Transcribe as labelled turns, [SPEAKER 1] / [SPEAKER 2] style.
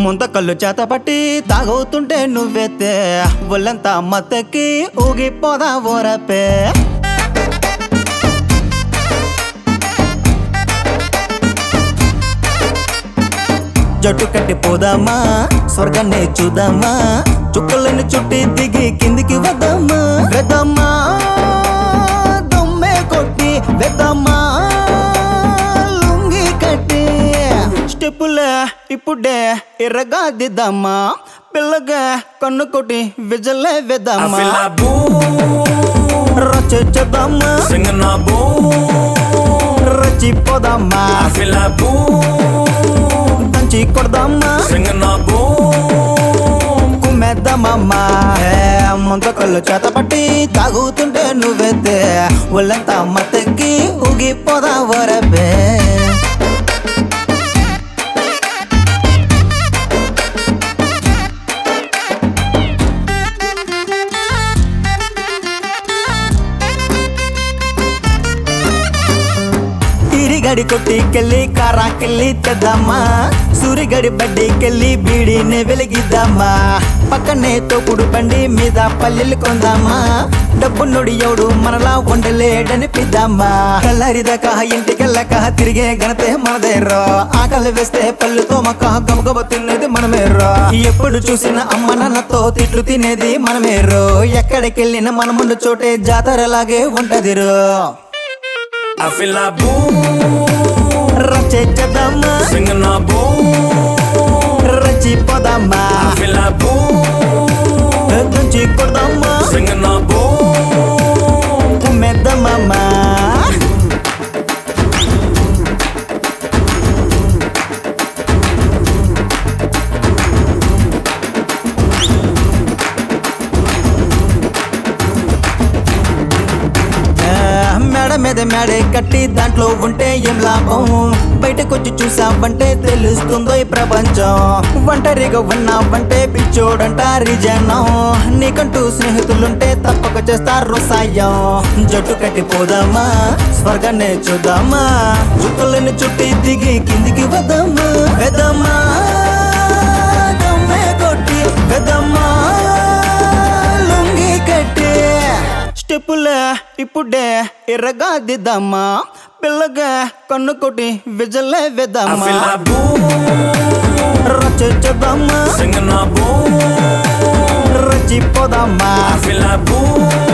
[SPEAKER 1] ముంత కళ్ళు చేత పట్టి తాగవుతుంటే నువ్వెత్తే ఒళ్ళంతా మత్తెక్కి ఊగిపోదా ఓరపే జట్టు కట్టి పోదామా స్వర్గాన్ని చూద్దామా చుక్కలను చుట్టి దిగి కిందికి వద్దామా వెదమ్మా దొమ్మే కొట్టి వెదమ్మా లుంగి కట్టి స్టెప్పులే ఇప్పుడే ఎర్రగా దిద్దామా పిల్లగా కన్ను కొట్టి విజలే
[SPEAKER 2] I
[SPEAKER 1] వెదమ్మా
[SPEAKER 2] feel like boom,
[SPEAKER 1] రచేద్దామా
[SPEAKER 2] singing a boom.
[SPEAKER 1] రచిపోదామా
[SPEAKER 2] I feel like boom,
[SPEAKER 1] దంచి కొడదామా
[SPEAKER 2] singing a boom.
[SPEAKER 1] కుమ్మెద్దమమ్మా ముంత కళ్ళు చేత పట్టి తాగుతుంటే నువ్వెత్తే ఒళ్ళంతా మత్తెక్కి ఊగిపోదా వరబే తిరిగడి కొట్టికెళ్ళి కారాకెళ్ళి తెద్దామా సూరిగడి బడ్డీకెళ్ళి బీడిని వెలిగిద్దామా పక్కనే తోపుడు బండి మీద పల్లెలు కొందామా డబ్బు నుడి ఎవడు మనలా ఉండలేడని పిద్దామా కల్లరిదాకా ఇంటికెళ్ళక తిరిగే ఘనతే మనదేరో ఆకలి వేస్తే పళ్ళు తోమక గబగబ తినేది మనమేరో ఎప్పుడు చూసిన అమ్మ నాన్నతో తిట్లు తినేది మనమేరో ఎక్కడికెళ్ళిన మన ముందు చోటే జాతరలాగే ఉంటదిరో
[SPEAKER 2] I feel like boom,
[SPEAKER 1] రచేద్దామా
[SPEAKER 2] singing a boom.
[SPEAKER 1] రచిపోదామా
[SPEAKER 2] I feel like boom,
[SPEAKER 1] దంచి కొడదామా
[SPEAKER 2] singing a boom.
[SPEAKER 1] కుమ్మెద్దమమ్మా ఆ, మేడ మీద మేడే కట్టి దాంట్లో ఉంటే ఏం లాభం బయటకొచ్చి చూసావంటే తెలుస్తుందో ఈ ప్రపంచం ఒంటరిగా ఉన్నావంటే పిచ్చోడంటారి జనం నీకంటూ స్నేహితులుంటే తప్పక చేస్తారు సాయం జట్టు కట్టి పోదామా స్వర్గాన్ని చూద్దామా చుక్కలను చుట్టి దిగి కిందికి వద్దామా వెదమ్మా దమ్మే కొట్టి వెదమ్మా లుంగి కట్టి స్టెప్పులే ఇప్పుడే ఎర్రగా దిద్దామా పిల్లగా కన్ను కొట్టి విజలే
[SPEAKER 2] I
[SPEAKER 1] వెద్దామా
[SPEAKER 2] feel like boom,
[SPEAKER 1] రచేద్దామా
[SPEAKER 2] singing a boom.
[SPEAKER 1] రచిపోదామా
[SPEAKER 2] I feel like boom,